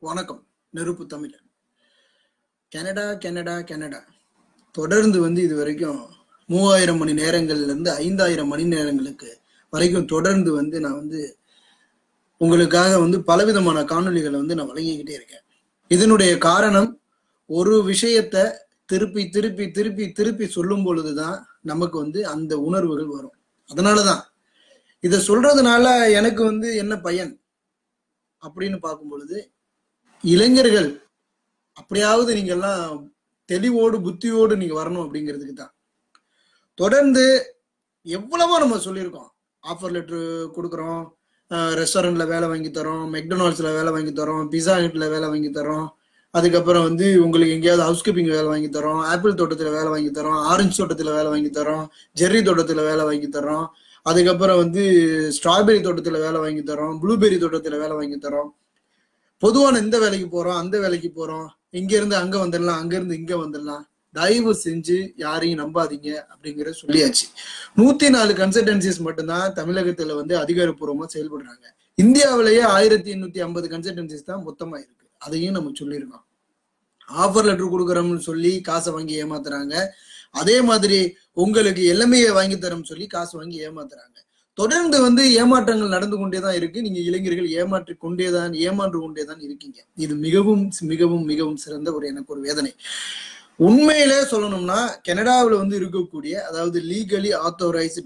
வணக்கம் நெருப்பு தமிழன் கனடா கனடா கனடா தொடர்ந்து வந்து இது வரைக்கும் மூவாயிரம் மணி நேரங்கள்ல இருந்து ஐந்தாயிரம் மணி நேரங்களுக்கு வரைக்கும் தொடர்ந்து வந்து நான் வந்து உங்களுக்காக வந்து பலவிதமான காணொளிகளை வந்து நான் வழங்கிக்கிட்டே இருக்கேன் இதனுடைய காரணம் ஒரு விஷயத்த திருப்பி திருப்பி திருப்பி திருப்பி சொல்லும் பொழுதுதான் நமக்கு வந்து அந்த உணர்வுகள் வரும் அதனாலதான் இதை சொல்றதுனால எனக்கு வந்து என்ன பயன் அப்படின்னு பார்க்கும் பொழுது இளைஞர்கள் அப்படியாவது நீங்க எல்லாம் தெளிவோடு புத்தியோடு நீங்க வரணும் அப்படிங்கிறதுக்கு தான் தொடர்ந்து எவ்வளவோ நம்ம சொல்லியிருக்கோம் ஆஃபர் லெட்டர் கொடுக்குறோம் ரெஸ்டாரண்ட்ல வேலை வாங்கி தரோம் மெக்டொனால்ட்ஸ்ல வேலை வாங்கி தரோம் பிஸா ஹட்ல வேலை வாங்கி தரோம் அதுக்கப்புறம் வந்து உங்களுக்கு எங்கேயாவது ஹவுஸ் கீப்பிங் வேலை வாங்கி தரோம் ஆப்பிள் தோட்டத்துல வேலை வாங்கி தரோம் ஆரஞ்சு தோட்டத்துல வேலை வாங்கி தரோம் ஜெர்ரி தோட்டத்துல வேலை வாங்கி தரோம் அதுக்கப்புறம் வந்து ஸ்ட்ராபெரி தோட்டத்துல வேலை வாங்கி தரோம் ப்ளூபெரி தோட்டத்துல வேலை வாங்கி தரோம் பொதுவான இந்த வேலைக்கு போறோம் அந்த வேலைக்கு போறோம் இங்க இருந்து அங்க வந்துடலாம் அங்க இருந்து இங்க வந்துடலாம் தயவு செஞ்சு யாரையும் நம்பாதீங்க அப்படிங்கறத சொல்லியாச்சு நூத்தி நாலு கன்சல்டன்சிஸ் மட்டும்தான் தமிழகத்துல வந்து அதிகாரப்பூர்வமா செயல்படுறாங்க இந்தியாவிலேயே ஆயிரத்தி எண்ணூத்தி ஐம்பது கன்சல்டன்சிஸ் தான் மொத்தமா இருக்கு அதையும் நம்ம சொல்லியிருக்கோம் ஆஃபர் லெட்டர் கொடுக்குறோம்னு சொல்லி காசை வாங்கி ஏமாத்துறாங்க அதே மாதிரி உங்களுக்கு எல்லாமே வாங்கி தரோம்னு சொல்லி காசு வாங்கி ஏமாத்துறாங்க தொடர்ந்து வந்து ஏமாற்றங்கள் நடந்து கொண்டே தான் இருக்கு நீங்க இளைஞர்கள் ஏமாற்றி கொண்டே தான் ஏமாற்று கொண்டே தான் இருக்கீங்க இது மிகவும் மிகவும் மிகவும் சிறந்த ஒரு எனக்கு ஒரு வேதனை உண்மையிலே சொல்லணும்னா கனடாவில் வந்து இருக்கக்கூடிய அதாவது legally authorised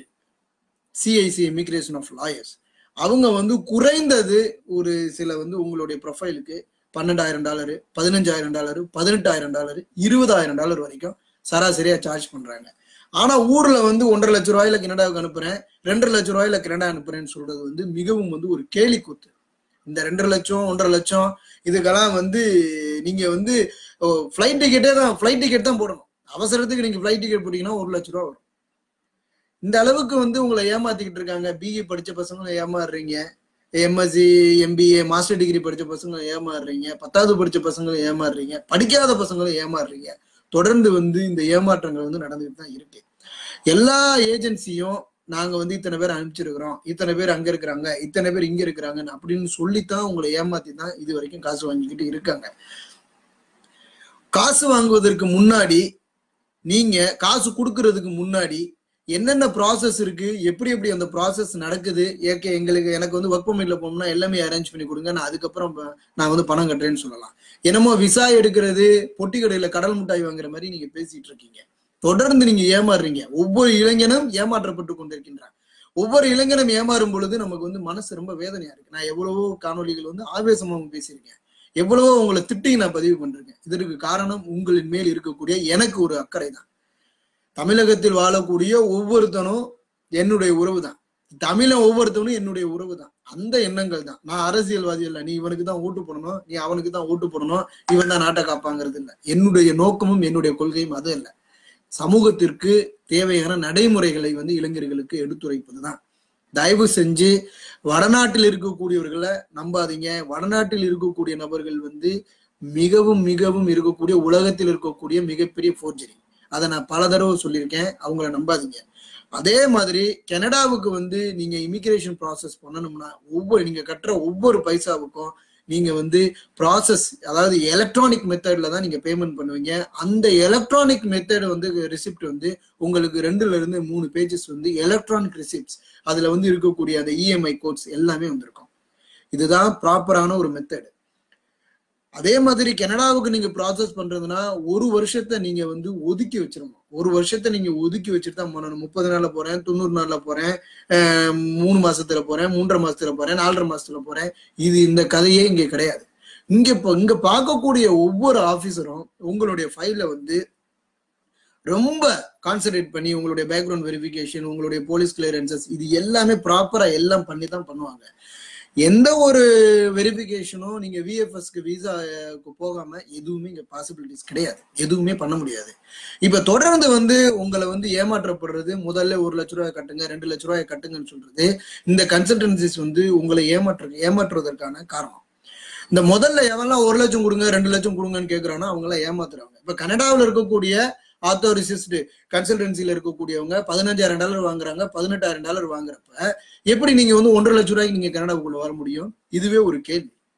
CIC immigration of lawyers அவங்க வந்து குறைந்தது ஒரு சில வந்து உங்களுடைய ப்ரொஃபைலுக்கு பன்னெண்டாயிரம் டாலரு பதினஞ்சாயிரம் டாலரு பதினெட்டாயிரம் டாலரு இருபதாயிரம் டாலர் வரைக்கும் சராசரியா சார்ஜ் பண்றாங்க ஆனா ஊர்ல வந்து ஒன்றரை லட்ச ரூபாயில கனடாவுக்கு அனுப்புறேன் ரெண்டரை லட்ச ரூபாயில கனடா அனுப்புறேன்னு சொல்றது வந்து மிகவும் வந்து ஒரு கேலி கூத்து இந்த ரெண்டரை லட்சம் ஒன்றரை லட்சம் இதுக்கெல்லாம் வந்து நீங்க வந்து ஃப்ளைட் டிக்கெட்டே தான் ஃப்ளைட் டிக்கெட் தான் போடணும் அவசரத்துக்கு நீங்க ஃப்ளைட் டிக்கெட் போட்டீங்கன்னா ஒரு லட்ச ரூபா வரும் இந்த அளவுக்கு வந்து உங்களை ஏமாத்திக்கிட்டு இருக்காங்க பிஇ படிச்ச பசங்களை ஏமாறுறீங்க எம்எஸ்சி எம்பிஏ மாஸ்டர் டிகிரி படிச்ச பசங்களை ஏமாறுறீங்க பத்தாவது படிச்ச பசங்களை ஏமாறுறீங்க படிக்காத பசங்களை ஏமாறுறீங்க தொடர்ந்து வந்து இந்த ஏமாற்றங்கள் வந்து நடந்துகிட்டு தான் இருக்கு எல்லா ஏஜென்சியும் நாங்க வந்து இத்தனை பேர் அனுப்பிச்சிருக்கிறோம் இத்தனை பேர் அங்க இருக்கிறாங்க இத்தனை பேர் இங்க இருக்கிறாங்க அப்படின்னு சொல்லித்தான் உங்களை ஏமாத்தி தான் இது வரைக்கும் காசு வாங்கிக்கிட்டு இருக்காங்க காசு வாங்குவதற்கு முன்னாடி நீங்க காசு கொடுக்கறதுக்கு முன்னாடி என்னென்ன ப்ராசஸ் இருக்கு எப்படி எப்படி அந்த ப்ராசஸ் நடக்குது ஏற்க எங்களுக்கு எனக்கு வந்து ஒர்க் பர்மிட்ல போகணும்னா எல்லாமே அரேஞ்ச் பண்ணி கொடுங்க நான் அதுக்கப்புறம் நான் வந்து பணம் கட்டுறேன்னு சொல்லலாம் என்னமோ விசா எடுக்கிறது பொட்டி கடையில கடல் மிட்டாய் வாங்குற மாதிரி நீங்க பேசிட்டு இருக்கீங்க தொடர்ந்து நீங்க ஏமாறுறீங்க ஒவ்வொரு இளைஞனும் ஏமாற்றப்பட்டு கொண்டிருக்கின்றான் ஒவ்வொரு இளைஞனும் ஏமாறும் பொழுது நமக்கு வந்து மனசு ரொம்ப வேதனையா இருக்கு நான் எவ்வளவோ காணொலிகள் வந்து ஆவேசமா பேசியிருக்கேன் எவ்வளவோ உங்களை திட்டி நான் பதிவு பண்றேன் இதற்கு காரணம் உங்களின் மேல் இருக்கக்கூடிய எனக்கு ஒரு அக்கறை தான் தமிழகத்தில் வாழக்கூடிய ஒவ்வொருத்தனும் என்னுடைய உறவு தான் தமிழன் ஒவ்வொருத்தவனும் என்னுடைய உறவு தான் அந்த எண்ணங்கள் தான் நான் அரசியல்வாதி இல்லை நீ இவனுக்கு தான் ஓட்டு போடணும் நீ அவனுக்கு தான் ஓட்டு போடணும் இவன் தான் நாட்டை காப்பாங்கிறது இல்லை என்னுடைய நோக்கமும் என்னுடைய கொள்கையும் அது இல்லை சமூகத்திற்கு தேவையான நடைமுறைகளை வந்து இளைஞர்களுக்கு எடுத்துரைப்பதுதான் தயவு செஞ்சு வடநாட்டில் இருக்கக்கூடியவர்களை நம்பாதீங்க வடநாட்டில் இருக்கக்கூடிய நபர்கள் வந்து மிகவும் மிகவும் இருக்கக்கூடிய உலகத்தில் இருக்கக்கூடிய மிகப்பெரிய போர்ஜரி அதை நான் பல தடவை சொல்லியிருக்கேன் அவங்கள நம்பாதீங்க அதே மாதிரி கனடாவுக்கு வந்து நீங்க இமிகிரேஷன் ப்ராசஸ் பண்ணணும்னா ஒவ்வொரு நீங்க கட்டுற ஒவ்வொரு பைசாவுக்கும் நீங்க வந்து ப்ராசஸ் அதாவது எலக்ட்ரானிக் மெத்தட்ல தான் நீங்க பேமெண்ட் பண்ணுவீங்க அந்த எலக்ட்ரானிக் மெத்தட் வந்து ரிசிப்ட் வந்து உங்களுக்கு ரெண்டுல இருந்து மூணு பேஜஸ் வந்து எலக்ட்ரானிக் ரிசிப்ட்ஸ் அதுல வந்து இருக்கக்கூடிய அந்த இஎம்ஐ கோட்ஸ் எல்லாமே வந்திருக்கும் இதுதான் ப்ராப்பரான ஒரு மெத்தட் அதே மாதிரி கனடாவுக்கு நீங்க ப்ராசஸ் பண்றதுன்னா ஒரு வருஷத்தை நீங்க வந்து ஒதுக்கி வச்சிடணும் ஒரு வருஷத்தை நீங்க ஒதுக்கி வச்சுட்டு தான் பண்ணணும் முப்பது நாள்ல போறேன் தொண்ணூறு நாள்ல போறேன் மூணு மாசத்துல போறேன் மூன்றரை மாசத்துல போறேன் நாலரை மாசத்துல போறேன் இது இந்த கதையே இங்க கிடையாது இங்க இப்போ இங்க பார்க்கக்கூடிய ஒவ்வொரு ஆபீசரும் உங்களுடைய ஃபைல வந்து ரொம்ப கான்சென்ட்ரேட் பண்ணி உங்களுடைய பேக்ரவுண்ட் வெரிஃபிகேஷன் உங்களுடைய போலீஸ் கிளியரன்சஸ் இது எல்லாமே ப்ராப்பரா எல்லாம் பண்ணி தான் பண்ணுவாங்க எந்த ஒரு வெரிஃபிகேஷனும் நீங்க விஎஃப்எஸ்க்கு விசாக்கு போகாம எதுவுமே இங்க பாசிபிலிட்டிஸ் கிடையாது எதுவுமே பண்ண முடியாது இப்ப தொடர்ந்து வந்து உங்களை வந்து ஏமாற்றப்படுறது முதல்ல ஒரு லட்ச ரூபாய் கட்டுங்க ரெண்டு லட்ச ரூபாய் கட்டுங்கன்னு சொல்றது இந்த கன்சல்டன்சிஸ் வந்து உங்களை ஏமாற்ற ஏமாற்றுவதற்கான காரணம் இந்த முதல்ல எவெல்லாம் ஒரு லட்சம் கொடுங்க ரெண்டு லட்சம் கொடுங்கன்னு கேட்கறானோ அவங்க எல்லாம் ஏமாத்துறாங்க இப்ப கனடாவில் இருக்கக்கூடிய ஆத்தோரிசிஸ்டு கன்சல்டன்சில இருக்கக்கூடியவங்க பதினஞ்சாயிரம் டாலர் வாங்குறாங்க பதினெட்டாயிரம் டாலர் வாங்குறப்ப எப்படி நீங்க வந்து ஒன்றரை லட்சம் ரூபாய்க்கு நீங்க கனடாவுக்குள்ள வர முடியும் இதுவே ஒரு கேள்வி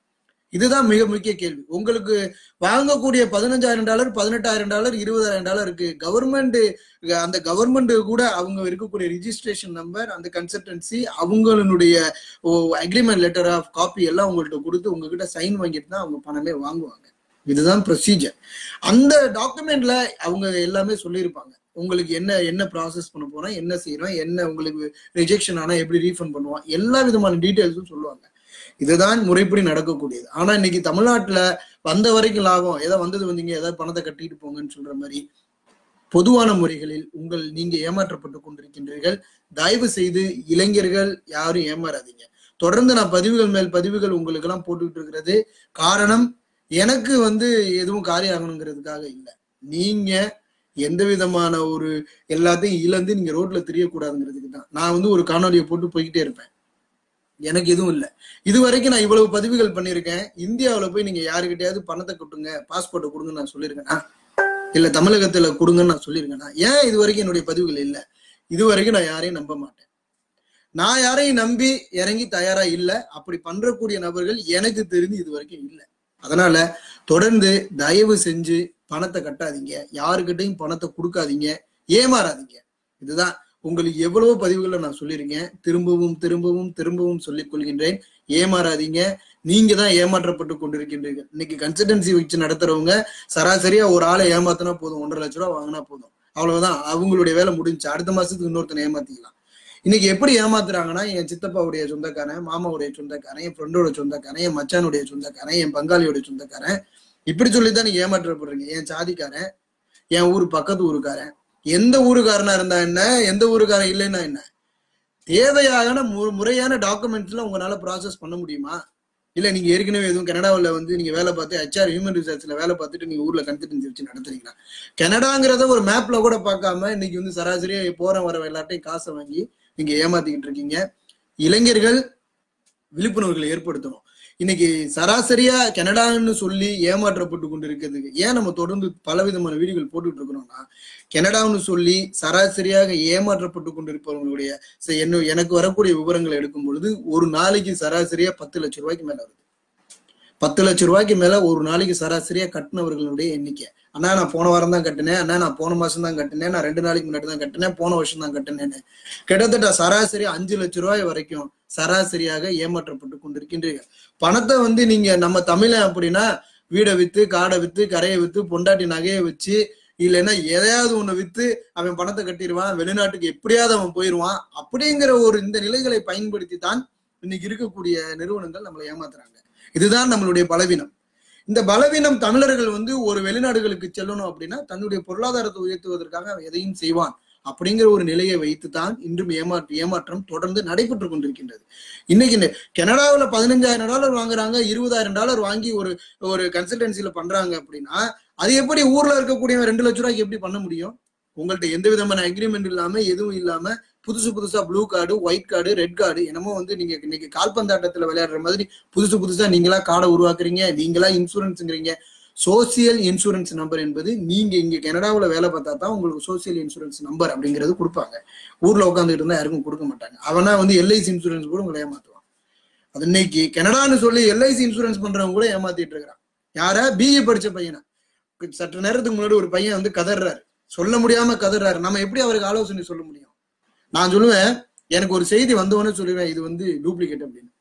இதுதான் மிக முக்கிய கேள்வி உங்களுக்கு வாங்கக்கூடிய பதினஞ்சாயிரம் டாலர் பதினெட்டாயிரம் டாலர் இருபதாயிரம் டாலர் இருக்கு கவர்மெண்ட் அந்த கவர்மெண்ட் கூட அவங்க இருக்கக்கூடிய ரிஜிஸ்ட்ரேஷன் நம்பர் அந்த கன்சல்டன்சி அவங்களுடைய அக்ரிமெண்ட் லெட்டர் ஆஃப் காப்பி எல்லாம் உங்கள்ட்ட கொடுத்து உங்ககிட்ட சைன் வாங்கிட்டு தான் அவங்க பணமே வாங்குவாங்க இதுதான் ப்ரொசீஜர் அந்த டாக்குமெண்ட்ல அவங்க எல்லாமே சொல்லியிருப்பாங்க உங்களுக்கு என்ன என்ன ப்ராசஸ் பண்ண போறோம் என்ன செய்யறோம் என்ன உங்களுக்கு ரிஜெக்ஷன் ஆனா எப்படி ரீஃபண்ட் பண்ணுவோம் எல்லா விதமான டீட்டெயில்ஸும் சொல்லுவாங்க இதுதான் முறைப்படி நடக்கக்கூடியது ஆனா இன்னைக்கு தமிழ்நாட்டுல வந்த வரைக்கும் லாபம் ஏதோ வந்தது வந்தீங்க ஏதாவது பணத்தை கட்டிட்டு போங்கன்னு சொல்ற மாதிரி பொதுவான முறைகளில் உங்கள் நீங்க ஏமாற்றப்பட்டு கொண்டிருக்கின்றீர்கள் தயவு செய்து இளைஞர்கள் யாரும் ஏமாறாதீங்க தொடர்ந்து நான் பதிவுகள் மேல் பதிவுகள் உங்களுக்கு எல்லாம் போட்டுக்கிட்டு இருக்கிறது காரணம் எனக்கு வந்து எதுவும் காரியம் ஆகணுங்கிறதுக்காக இல்லை நீங்க எந்த விதமான ஒரு எல்லாத்தையும் இழந்து நீங்க ரோட்ல தெரியக்கூடாதுங்கிறதுக்கு தான் நான் வந்து ஒரு காணொலியை போட்டு போய்கிட்டே இருப்பேன் எனக்கு எதுவும் இல்லை இது வரைக்கும் நான் இவ்வளவு பதிவுகள் பண்ணியிருக்கேன் இந்தியாவுல போய் நீங்க யாருக்கிட்டயாவது பணத்தை கொட்டுங்க பாஸ்போர்ட்டை கொடுங்கன்னு நான் சொல்லியிருக்கேனா இல்ல தமிழகத்துல கொடுங்கன்னு நான் சொல்லியிருக்கேனா ஏன் இது வரைக்கும் என்னுடைய பதிவுகள் இல்லை இது வரைக்கும் நான் யாரையும் நம்ப மாட்டேன் நான் யாரையும் நம்பி இறங்கி தயாரா இல்லை அப்படி பண்றக்கூடிய நபர்கள் எனக்கு தெரிஞ்சு இது வரைக்கும் இல்லை அதனால தொடர்ந்து தயவு செஞ்சு பணத்தை கட்டாதீங்க யாருக்கிட்டையும் பணத்தை கொடுக்காதீங்க ஏமாறாதீங்க இதுதான் உங்களுக்கு எவ்வளவோ பதிவுகளை நான் சொல்லியிருக்கேன் திரும்பவும் திரும்பவும் திரும்பவும் சொல்லிக் கொள்கின்றேன் ஏமாறாதீங்க நீங்க தான் ஏமாற்றப்பட்டு கொண்டிருக்கின்றீர்கள் இன்னைக்கு கன்சல்டன்சி வச்சு நடத்துறவங்க சராசரியா ஒரு ஆளை ஏமாத்தினா போதும் ஒன்றரை லட்ச ரூபா வாங்கினா போதும் அவ்வளவுதான் அவங்களுடைய வேலை முடிஞ்சு அடுத்த மாசத்துக்கு இன்னொருத்தனை ஏமாத்திக்கலாம் இன்னைக்கு எப்படி ஏமாத்துறாங்கன்னா என் சித்தப்பாவுடைய சொந்தக்காரன் மாமாவுடைய சொந்தக்காரன் என் ஃப்ரெண்டோட சொந்தக்காரன் என் மச்சானுடைய சொந்தக்காரன் என் பங்காளியோட சொந்தக்காரன் இப்படி சொல்லித்தான் நீங்க ஏமாற்றப்படுறீங்க என் சாதிக்காரன் என் ஊர் பக்கத்து ஊருக்காரன் எந்த ஊருக்காரனா இருந்தா என்ன எந்த ஊருக்காரன் இல்லைன்னா என்ன தேவையான மு- முறையான டாக்குமெண்ட்ஸ்ல உங்களால ப்ராசஸ் பண்ண முடியுமா இல்ல நீங்க ஏற்கனவே எதுவும் கனடாவில் வந்து நீங்க வேலை பார்த்து ஹெச்ஆர் ஹியூமன் ரிசர்ச்ல வேலை பார்த்துட்டு நீங்க ஊர்ல கன்சல்டன்சி வச்சு நடத்துறீங்களா கனடாங்கிறத ஒரு மேப்ல கூட பார்க்காம இன்னைக்கு வந்து சராசரியா போற வர எல்லாட்டையும் காசை வாங்கி நீங்க ஏமாத்திக்கிட்டு இருக்கீங்க இளைஞர்கள் விழிப்புணர்வுகளை ஏற்படுத்தணும் இன்னைக்கு சராசரியா கனடான்னு சொல்லி ஏமாற்றப்பட்டு கொண்டு இருக்கிறதுக்கு ஏன் நம்ம தொடர்ந்து பலவிதமான வீடியோகள் போட்டுட்டு இருக்கிறோம்னா கனடான்னு சொல்லி சராசரியாக ஏமாற்றப்பட்டு கொண்டிருப்பவங்களுடைய ச- என்ன எனக்கு வரக்கூடிய விவரங்களை எடுக்கும் பொழுது ஒரு நாளைக்கு சராசரியா பத்து லட்சம் ரூபாய்க்கு மேல வருது பத்து லட்சம் ரூபாய்க்கு மேல ஒரு நாளைக்கு சராசரியா கட்டினவர்களுடைய எண்ணிக்கை அண்ணா நான் போன வாரம் தான் கட்டினேன் அண்ணா நான் போன மாசம் தான் கட்டினேன் நான் ரெண்டு நாளைக்கு முன்னாடி தான் கட்டினேன் போன வருஷம் தான் கட்டினேன்னு கிட்டத்தட்ட சராசரி அஞ்சு லட்சம் ரூபாய் வரைக்கும் சராசரியாக ஏமாற்றப்பட்டு கொண்டிருக்கின்றீர்கள் பணத்தை வந்து நீங்க நம்ம தமிழன் அப்படின்னா வீடை வித்து காடை வித்து கரையை வித்து பொண்டாட்டி நகையை வச்சு இல்லைன்னா எதையாவது ஒண்ணு வித்து அவன் பணத்தை கட்டிடுவான் வெளிநாட்டுக்கு எப்படியாவது அவன் போயிடுவான் அப்படிங்கிற ஒரு இந்த நிலைகளை பயன்படுத்தி தான் இன்னைக்கு இருக்கக்கூடிய நிறுவனங்கள் நம்மளை ஏமாத்துறாங்க இதுதான் நம்மளுடைய பலவீனம் இந்த பலவீனம் தமிழர்கள் வந்து ஒரு வெளிநாடுகளுக்கு செல்லணும் அப்படின்னா தன்னுடைய பொருளாதாரத்தை உயர்த்துவதற்காக அவன் எதையும் செய்வான் அப்படிங்கிற ஒரு நிலையை வைத்து தான் இன்றும் ஏமாற்று ஏமாற்றம் தொடர்ந்து நடைபெற்று கொண்டிருக்கின்றது இன்னைக்கு இந்த கனடாவுல பதினஞ்சாயிரம் டாலர் வாங்குறாங்க இருபதாயிரம் டாலர் வாங்கி ஒரு ஒரு கன்சல்டன்சில பண்றாங்க அப்படின்னா அது எப்படி ஊர்ல இருக்கக்கூடியவன் ரெண்டு லட்ச ரூபாய்க்கு எப்படி பண்ண முடியும் உங்கள்ட்ட எந்த விதமான அக்ரிமெண்ட் இல்லாம எதுவும் இல்லாம புதுசு புதுசா blue card white card red card என்னமோ வந்து நீங்க இன்னைக்கு கால்பந்தாட்டத்துல விளையாடுற மாதிரி புதுசு புதுசா நீங்களா கார்டை உருவாக்குறீங்க நீங்களா இன்சூரன்ஸ்ங்கிறீங்க சோசியல் இன்சூரன்ஸ் நம்பர் என்பது நீங்க இங்க கனடாவுல வேலை பார்த்தா தான் உங்களுக்கு சோசியல் இன்சூரன்ஸ் நம்பர் அப்படிங்கிறது கொடுப்பாங்க ஊர்ல உட்காந்துட்டு இருந்தா யாருக்கும் கொடுக்க மாட்டாங்க அவனா வந்து எல்ஐசி இன்சூரன்ஸ் கூட உங்களை ஏமாத்துவான் அது இன்னைக்கு கனடான்னு சொல்லி எல்ஐசி இன்சூரன்ஸ் பண்றவங்க கூட ஏமாத்திட்டு இருக்கிறான் யாரா பிஇ படிச்ச பையனா சற்று நேரத்துக்கு முன்னாடி ஒரு பையன் வந்து கதறாரு சொல்ல முடியாம கதறாரு நம்ம எப்படி அவருக்கு ஆலோசனை சொல்ல முடியும் நான் சொல்லுவேன் எனக்கு ஒரு செய்தி வந்தவொடனே சொல்லுவேன் இது வந்து டூப்ளிகேட் அப்படின்னு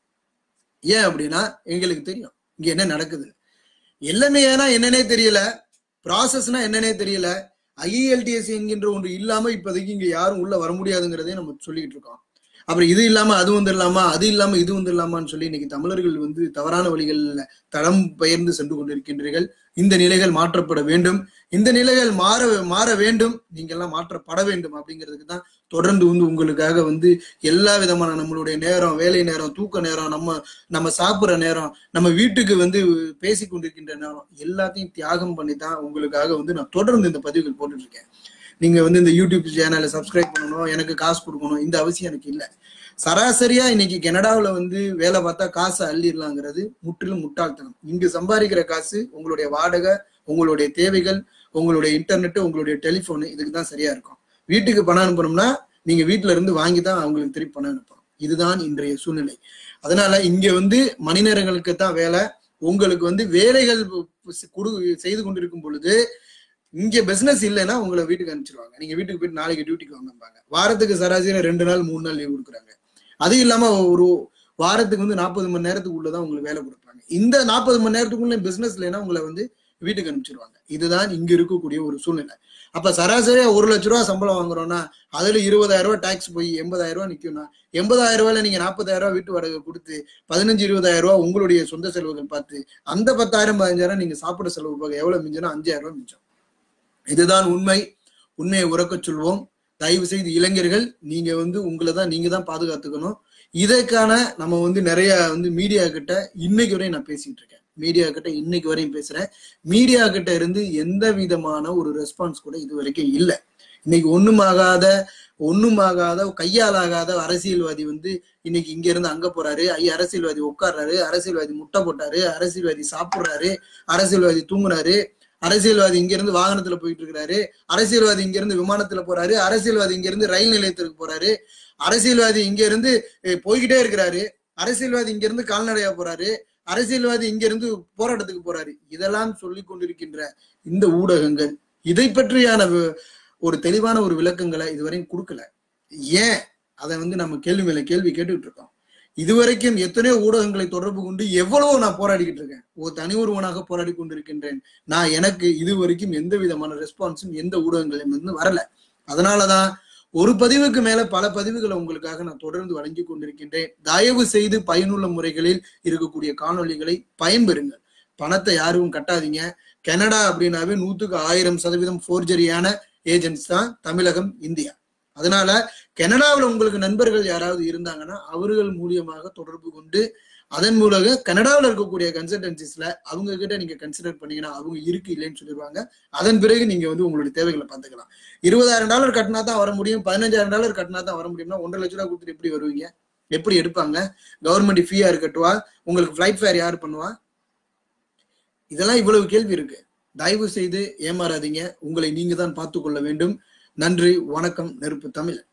ஏன் அப்படின்னா எங்களுக்கு தெரியும் இங்க என்ன நடக்குது எல்லாமே ஏன்னா என்னன்னே தெரியல ப்ராசஸ்னா என்னன்னே தெரியல ஐஇஎல்டிஎஸ் என்கின்ற ஒன்று இல்லாம இப்போதைக்கு இங்க யாரும் உள்ள வர முடியாதுங்கிறதே நம்ம சொல்லிட்டு இருக்கோம் அப்புறம் இது இல்லாம அது வந்துடலாமா அது இல்லாம இது வந்துடலாமான்னு சொல்லி இன்னைக்கு தமிழர்கள் வந்து தவறான வழிகளில் தடம் பெயர்ந்து சென்று கொண்டிருக்கின்றீர்கள் இந்த நிலைகள் மாற்றப்பட வேண்டும் இந்த நிலைகள் மாற மாற வேண்டும் நீங்க எல்லாம் மாற்றப்பட வேண்டும் அப்படிங்கிறதுக்கு தான் தொடர்ந்து வந்து உங்களுக்காக வந்து எல்லா விதமான நம்மளுடைய நேரம் வேலை நேரம் தூக்க நேரம் நம்ம நம்ம சாப்பிடுற நேரம் நம்ம வீட்டுக்கு வந்து பேசி கொண்டிருக்கின்ற நேரம் எல்லாத்தையும் தியாகம் பண்ணி தான் உங்களுக்காக வந்து நான் தொடர்ந்து இந்த பதிவுகள் போட்டுட்டு இருக்கேன் நீங்க வந்து இந்த யூடியூப் சேனலை சப்ஸ்கிரைப் பண்ணணும் எனக்கு காசு கொடுக்கணும் இந்த அவசியம் எனக்கு இல்லை சராசரியா இன்னைக்கு கனடாவில் வந்து வேலை பார்த்தா காசை அள்ளிடலாங்கிறது முற்றிலும் முட்டாள்தனம் இங்கு சம்பாதிக்கிற காசு உங்களுடைய வாடகை உங்களுடைய தேவைகள் உங்களுடைய இன்டர்நெட் உங்களுடைய டெலிஃபோனு இதுக்கு தான் சரியா இருக்கும் வீட்டுக்கு பணம் அனுப்பணும்னா நீங்க வீட்டுல இருந்து வாங்கி தான் அவங்களுக்கு திருப்பி பணம் அனுப்பணும் இதுதான் இன்றைய சூழ்நிலை அதனால இங்க வந்து மணி நேரங்களுக்கு தான் வேலை உங்களுக்கு வந்து வேலைகள் கொடு செய்து கொண்டிருக்கும் பொழுது இங்க பிசினஸ் இல்லைன்னா உங்களை வீட்டுக்கு அனுப்பிச்சிருவாங்க நீங்க வீட்டுக்கு போயிட்டு நாளைக்கு டியூட்டிக்கு வாங்கம்பாங்க வாரத்துக்கு சராசரி ரெண்டு நாள் மூணு நாள் லீவ் கொடுக்குறாங்க அது இல்லாம ஒரு வாரத்துக்கு வந்து நாற்பது மணி நேரத்துக்கு உள்ளதான் உங்களுக்கு வேலை கொடுப்பாங்க இந்த நாற்பது மணி நேரத்துக்குள்ள பிசினஸ் இல்லைன்னா உங்களை வந்து வீட்டுக்கு அனுப்பிச்சிருவாங்க இதுதான் இங்க இருக்கக்கூடிய ஒரு சூழ்நிலை அப்ப சராசரியா ஒரு லட்ச ரூபா சம்பளம் வாங்குறோம்னா அதுல இருபதாயிரம் ரூபாய் டாக்ஸ் போய் எண்பதாயிரம் ரூபாய் நிக்கும்னா எண்பதாயிரம் ரூபாயில நீங்க நாற்பதாயிரம் ரூபாய் வீட்டு வாடகை கொடுத்து பதினஞ்சு இருபதாயிரம் ரூபாய் உங்களுடைய சொந்த செலவுகள் பார்த்து அந்த பத்தாயிரம் பதினஞ்சாயிரம் நீங்க சாப்பிட செலவு போக எவ்வளவு மிஞ்சனா அஞ்சாயிரம் ரூபாய் மிஞ்சம் இதுதான் உண்மை உண்மையை உறக்கச் சொல்வோம் தயவு செய்து இளைஞர்கள் நீங்க வந்து உங்களை தான் நீங்க தான் பாதுகாத்துக்கணும் இதற்கான நம்ம வந்து நிறைய வந்து மீடியா கிட்ட இன்னைக்கு வரையும் நான் பேசிட்டு இருக்கேன் மீடியா கிட்ட இன்னைக்கு வரையும் பேசுறேன் மீடியா கிட்ட இருந்து எந்த விதமான ஒரு ரெஸ்பான்ஸ் கூட இது வரைக்கும் இல்லை இன்னைக்கு ஒண்ணுமாகாத ஒண்ணுமாகாத கையாலாகாத அரசியல்வாதி வந்து இன்னைக்கு இங்க இருந்து அங்க போறாரு ஐயா அரசியல்வாதி உட்கார்றாரு அரசியல்வாதி முட்டை போட்டாரு அரசியல்வாதி சாப்பிடுறாரு அரசியல்வாதி தூங்குறாரு அரசியல்வாதி இங்க இருந்து வாகனத்துல போயிட்டு இருக்கிறாரு அரசியல்வாதி இங்க இருந்து விமானத்துல போறாரு அரசியல்வாதி இங்க இருந்து ரயில் நிலையத்திற்கு போறாரு அரசியல்வாதி இங்க இருந்து அஹ், போய்கிட்டே இருக்கிறாரு அரசியல்வாதி இங்க இருந்து கால்நடையா போறாரு அரசியல்வாதி இங்க இருந்து போராட்டத்துக்கு போறாரு இதெல்லாம் சொல்லி கொண்டிருக்கின்ற இந்த ஊடகங்கள் இதை பற்றியான வி- ஒரு தெளிவான ஒரு விளக்கங்களை இதுவரையும் கொடுக்கல ஏன் அதை வந்து நம்ம கேள்வி மேல கேள்வி கேட்டுக்கிட்டு இருக்கோம் இதுவரைக்கும் எத்தனையோ ஊடகங்களை தொடர்பு கொண்டு எவ்வளவோ நான் போராடிக்கிட்டு இருக்கேன் ஒரு தனி ஒருவனாக போராடி கொண்டிருக்கின்றேன் நான் எனக்கு இதுவரைக்கும் எந்த விதமான ரெஸ்பான்ஸும் எந்த ஊடகங்களிலும் இருந்து வரல அதனாலதான் ஒரு பதிவுக்கு மேல பல பதிவுகளை உங்களுக்காக நான் தொடர்ந்து வழங்கி கொண்டிருக்கின்றேன் தயவு செய்து பயனுள்ள முறைகளில் இருக்கக்கூடிய காணொளிகளை பயன்பெறுங்கள் பணத்தை யாரும் கட்டாதீங்க கனடா அப்படின்னாவே நூத்துக்கு ஆயிரம் சதவீதம் ஃபோர்ஜரியான ஏஜென்ட்ஸ் தான் தமிழகம் இந்தியா அதனால கனடாவில் உங்களுக்கு நண்பர்கள் யாராவது இருந்தாங்கன்னா அவர்கள் மூலியமாக தொடர்பு கொண்டு அதன் மூலக கனடாவில் இருக்கக்கூடிய கன்சல்டன்சிஸ்ல அவங்க கிட்ட நீங்க கன்சிடர் பண்ணீங்கன்னா அவங்க இருக்கு இல்லைன்னு சொல்லிடுவாங்க அதன் பிறகு நீங்க வந்து உங்களுடைய தேவைகளை பார்த்துக்கலாம் இருபதாயிரம் டாலர் கட்டினா தான் வர முடியும் பதினஞ்சாயிரம் டாலர் கட்டினா தான் வர முடியும்னா ஒன்றரை லட்ச ரூபா கொடுத்துட்டு எப்படி வருவீங்க எப்படி எடுப்பாங்க கவர்மெண்ட் ஃபீ யாரு கட்டுவா உங்களுக்கு ஃபிளைட் ஃபேர் யார் பண்ணுவா இதெல்லாம் இவ்வளவு கேள்வி இருக்கு தயவு செய்து ஏமாறாதீங்க உங்களை நீங்க தான் பார்த்து கொள்ள வேண்டும் நன்றி வணக்கம் நெருப்பு தமிழ்